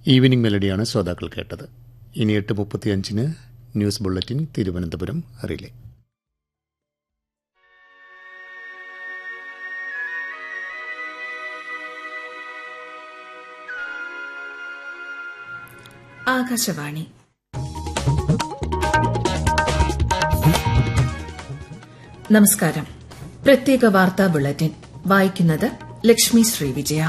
evening മെലഡിയാണ് ശ്രോതാക്കൾ കേട്ടത് ഇനി എട്ട് മുപ്പത്തിയഞ്ചിന് news bulletin Thiruvananthapuram relay Akashvani നമസ്കാരം പ്രത്യേക വാർത്താ ബുള്ളറ്റിൻ വായിക്കുന്നത് ലക്ഷ്മി ശ്രീ വിജയ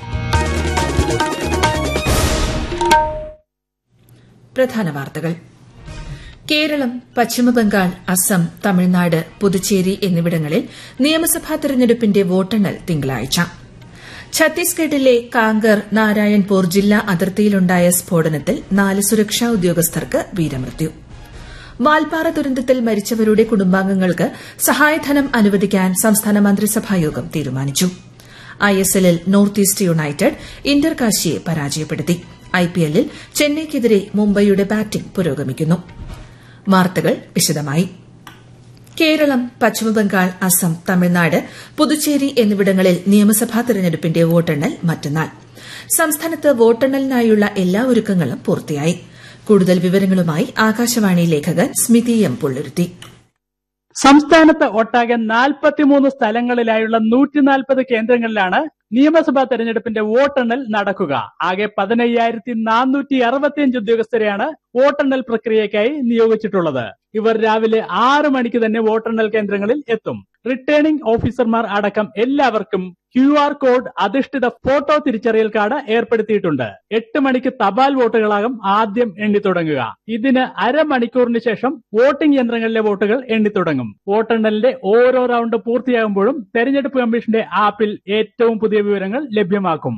പ്രധാന വാർത്തകൾ കേരളം പശ്ചിമബംഗാൾ അസം തമിഴ്നാട് പുതുച്ചേരി എന്നിവിടങ്ങളിൽ നിയമസഭാ തെരഞ്ഞെടുപ്പിന്റെ വോട്ടെണ്ണൽ തിങ്കളാഴ്ച ഛത്തീസ്ഗഡിലെ കാങ്കർ നാരായൺപൂർ ജില്ലാ അതിർത്തിയിലുണ്ടായ സ്ഫോടനത്തിൽ നാല് സുരക്ഷാ ഉദ്യോഗസ്ഥർക്ക് വീരമൃത്യു വാൽപ്പാറ ദുരന്തത്തിൽ മരിച്ചവരുടെ കുടുംബാംഗങ്ങൾക്ക് സഹായധനം അനുവദിക്കാൻ സംസ്ഥാന മന്ത്രിസഭായോഗം തീരുമാനിച്ചു ഐഎസ്എല്ലിൽ നോർത്ത് ഈസ്റ്റ് യുണൈറ്റഡ് ഇന്റർ കാശിയെ പരാജയപ്പെടുത്തി ഐപിഎല്ലിൽ ചെന്നൈയ്ക്കെതിരെ മുംബൈയുടെ ബാറ്റിംഗ് പുരോഗമിക്കുന്നു വാർത്തകൾ വിശദമായി കേരളം പശ്ചിമബംഗാൾ അസം തമിഴ്നാട് പുതുച്ചേരി എന്നിവിടങ്ങളിൽ നിയമസഭാ തെരഞ്ഞെടുപ്പിന്റെ വോട്ടെണ്ണൽ മറ്റന്നാൾ സംസ്ഥാനത്ത് വോട്ടെണ്ണലിനായുള്ള എല്ലാ ഒരുക്കങ്ങളും പൂർത്തിയായി കൂടുതൽ വിവരങ്ങളുമായി ആകാശവാണി ലേഖകൻ സ്മിതി എം പുള്ളുരുത്തി സംസ്ഥാനത്ത് ഒട്ടാകെ നാൽപ്പത്തിമൂന്ന് സ്ഥലങ്ങളിലായുള്ള നൂറ്റി നാൽപ്പത് കേന്ദ്രങ്ങളിലാണ് നിയമസഭാ തെരഞ്ഞെടുപ്പിന്റെ വോട്ടെണ്ണൽ നടക്കുക ആകെ പതിനയ്യായിരത്തി നാനൂറ്റി അറുപത്തിയഞ്ച് ഉദ്യോഗസ്ഥരെയാണ് വോട്ടെണ്ണൽ പ്രക്രിയയ്ക്കായി നിയോഗിച്ചിട്ടുള്ളത് ഇവർ രാവിലെ ആറ് മണിക്ക് തന്നെ വോട്ടെണ്ണൽ കേന്ദ്രങ്ങളിൽ എത്തും റിട്ടേണിംഗ് ഓഫീസർമാർ അടക്കം എല്ലാവർക്കും ക്യു ആർ കോഡ് അധിഷ്ഠിത ഫോട്ടോ തിരിച്ചറിയൽ കാർഡ് ഏർപ്പെടുത്തിയിട്ടുണ്ട് എട്ട് മണിക്ക് തപാൽ വോട്ടുകളാകും ആദ്യം എണ്ണിത്തുടങ്ങുക ഇതിന് അരമണിക്കൂറിന് ശേഷം വോട്ടിംഗ് യന്ത്രങ്ങളിലെ വോട്ടുകൾ എണ്ണിത്തുടങ്ങും വോട്ടെണ്ണലിന്റെ ഓരോ റൌണ്ട് പൂർത്തിയാകുമ്പോഴും തെരഞ്ഞെടുപ്പ് കമ്മീഷന്റെ ആപ്പിൽ ഏറ്റവും പുതിയ വിവരങ്ങൾ ലഭ്യമാക്കും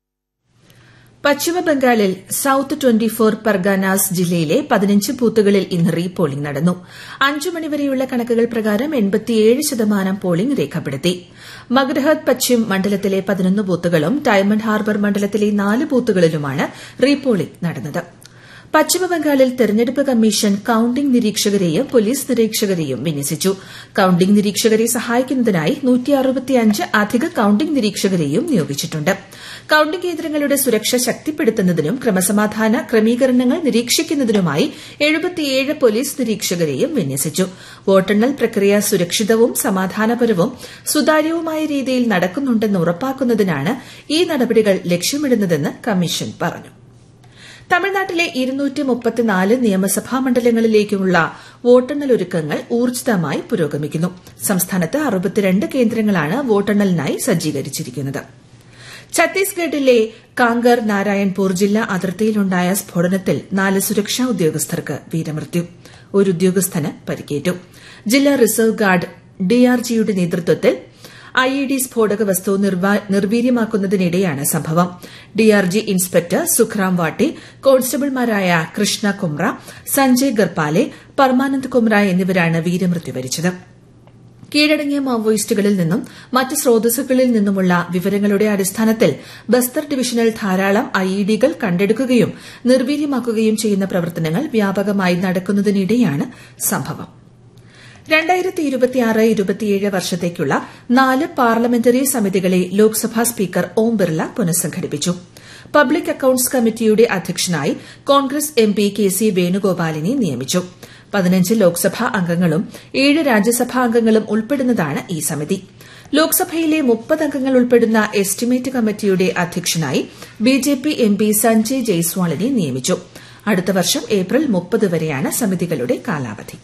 പശ്ചിമബംഗാളിൽ സൌത്ത് ട്വന്റി ഫോർ പർഗാനാസ് ജില്ലയിലെ പതിനഞ്ച് ബൂത്തുകളിൽ ഇന്ന് റീപോളിംഗ് നടന്നു അഞ്ചു മണിവരെയുള്ള കണക്കുകൾ പ്രകാരം എൺപത്തിയേഴ് ശതമാനം പോളിംഗ് രേഖപ്പെടുത്തി മഗ്രഹത് പശ്ചിം മണ്ഡലത്തിലെ പതിനൊന്ന് ബൂത്തുകളും ഡയമണ്ട് ഹാർബർ മണ്ഡലത്തിലെ നാല് ബൂത്തുകളിലുമാണ് റീപോളിംഗ് നടന്നത് പശ്ചിമബംഗാളിൽ തെരഞ്ഞെടുപ്പ് കമ്മീഷൻ കൌണ്ടിംഗ് നിരീക്ഷകരെയും പോലീസ് നിരീക്ഷകരെയും വിന്യസിച്ചു കൌണ്ടിംഗ് നിരീക്ഷകരെ സഹായിക്കുന്നതിനായി അധിക കൌണ്ടിംഗ് നിരീക്ഷകരെയും നിയോഗിച്ചിട്ടുണ്ട് കൌണ്ടിംഗ് കേന്ദ്രങ്ങളുടെ സുരക്ഷ ശക്തിപ്പെടുത്തുന്നതിനും ക്രമസമാധാന ക്രമീകരണങ്ങൾ നിരീക്ഷിക്കുന്നതിനുമായി എഴുപത്തിയേഴ് പോലീസ് നിരീക്ഷകരെയും വിന്യസിച്ചു വോട്ടെണ്ണൽ പ്രക്രിയ സുരക്ഷിതവും സമാധാനപരവും സുതാര്യവുമായ രീതിയിൽ നടക്കുന്നുണ്ടെന്ന് ഉറപ്പാക്കുന്നതിനാണ് ഈ നടപടികൾ ലക്ഷ്യമിടുന്നതെന്ന് കമ്മീഷൻ പറഞ്ഞു തമിഴ്നാട്ടിലെ നിയമസഭാ മണ്ഡലങ്ങളിലേക്കുള്ള വോട്ടെണ്ണൽ ഒരുക്കങ്ങൾ ഊർജിതമായി പുരോഗമിക്കുന്നു സംസ്ഥാനത്ത് അറുപത്തിരണ്ട് കേന്ദ്രങ്ങളാണ് വോട്ടെണ്ണലിനായി സജ്ജീകരിച്ചിരിക്കുന്നത് ഛത്തീസ്ഗഡിലെ കാങ്കർ നാരായൺപൂർ ജില്ലാ അതിർത്തിയിലുണ്ടായ സ്ഫോടനത്തിൽ നാല് സുരക്ഷാ ഉദ്യോഗസ്ഥർക്ക് വീരമൃത്യു ഒരു ഉദ്യോഗസ്ഥന് പരിക്കേറ്റു ജില്ലാ റിസർവ് ഗാർഡ് ഡിആർജിയുടെ നേതൃത്വത്തിൽ ഐഇഡി സ്ഫോടക വസ്തു നിർവീര്യമാക്കുന്നതിനിടെയാണ് സംഭവം ഡിആർജി ഇൻസ്പെക്ടർ സുഖ്റാം വാട്ടി കോൺസ്റ്റബിൾമാരായ കൃഷ്ണ കുമ്ര സഞ്ജയ് ഗർപാലെ പർമാനന്ദ് കുമ്ര എന്നിവരാണ് വീരമൃത്യു വരിച്ചത് കീഴടങ്ങിയ മാവോയിസ്റ്റുകളിൽ നിന്നും മറ്റ് സ്രോതസ്സുകളിൽ നിന്നുമുള്ള വിവരങ്ങളുടെ അടിസ്ഥാനത്തിൽ ബസ്തർ ഡിവിഷനിൽ ധാരാളം ഐഇഡികൾ കണ്ടെടുക്കുകയും നിർവീര്യമാക്കുകയും ചെയ്യുന്ന പ്രവർത്തനങ്ങൾ വ്യാപകമായി നടക്കുന്നതിനിടെയാണ് സംഭവം രണ്ടായിരത്തി ഇരുപത്തിയാറ് ഇരുപത്തിയേഴ് വർഷത്തേക്കുള്ള നാല് പാർലമെന്ററി സമിതികളെ ലോക്സഭാ സ്പീക്കർ ഓം ബിർല പുനഃസംഘടിപ്പിച്ചു പബ്ലിക് അക്കൌണ്ട്സ് കമ്മിറ്റിയുടെ അധ്യക്ഷനായി Congress M P K C വേണുഗോപാലിനെ നിയമിച്ചു പതിനഞ്ച് ലോക്സഭാ അംഗങ്ങളും ഏഴ് രാജ്യസഭാ അംഗങ്ങളും ഉൾപ്പെടുന്നതാണ് ഈ സമിതി ലോക്സഭയിലെ മുപ്പത് അംഗങ്ങൾ ഉൾപ്പെടുന്ന എസ്റ്റിമേറ്റ് കമ്മിറ്റിയുടെ അധ്യക്ഷനായി ബിജെപി എം പി സഞ്ജയ് ജയ്സ്വാളിനെ നിയമിച്ചു അടുത്ത വർഷം ഏപ്രിൽ മുപ്പത് വരെയാണ് സമിതികളുടെ കാലാവധി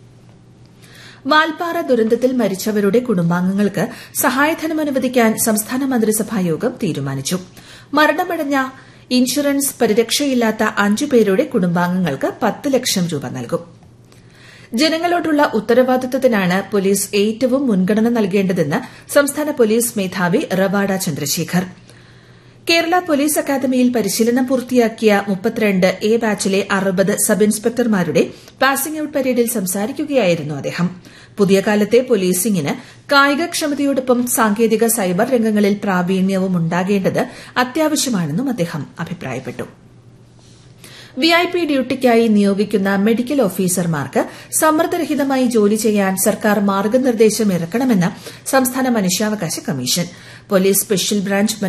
വാൽപ്പാറ ദുരന്തത്തിൽ മരിച്ചവരുടെ കുടുംബാംഗങ്ങൾക്ക് സഹായധനം അനുവദിക്കാൻ സംസ്ഥാന മന്ത്രിസഭായോഗം തീരുമാനിച്ചു മരണമടഞ്ഞ ഇൻഷുറൻസ് പരിരക്ഷയില്ലാത്ത അഞ്ചു പേരുടെ കുടുംബാംഗങ്ങൾക്ക് പത്ത് ലക്ഷം രൂപ നൽകും ജനങ്ങളോടുള്ള ഉത്തരവാദിത്തത്തിനാണ് പോലീസ് ഏറ്റവും മുൻഗണന നൽകേണ്ടതെന്ന് സംസ്ഥാന പോലീസ് മേധാവി റവാഡ ചന്ദ്രശേഖർ കേരള പോലീസ് അക്കാദമിയിൽ പരിശീലനം പൂർത്തിയാക്കിയ മുപ്പത്തിരണ്ട് എ ബാച്ചിലെ അറുപത് സബ് ഇൻസ്പെക്ടർമാരുടെ പാസിംഗ് ഔട്ട് പരേഡിൽ സംസാരിക്കുകയായിരുന്നു അദ്ദേഹം പുതിയ കാലത്തെ പോലീസിംഗിന് കായികക്ഷമതയോടൊപ്പം സാങ്കേതിക സൈബർ രംഗങ്ങളിൽ പ്രാവീണ്യവും ഉണ്ടാകേണ്ടത് അത്യാവശ്യമാണെന്നും അദ്ദേഹം അഭിപ്രായപ്പെട്ടു വിഐപി ഡ്യൂട്ടിക്കായി നിയോഗിക്കുന്ന മെഡിക്കൽ ഓഫീസർമാർക്ക് സമ്മർദ്ദരഹിതമായി ജോലി ചെയ്യാൻ സർക്കാർ മാർഗനിർദ്ദേശം ഇറക്കണമെന്ന് സംസ്ഥാന മനുഷ്യാവകാശ കമ്മീഷൻ പോലീസ് സ്പെഷ്യൽ ബ്രാഞ്ച്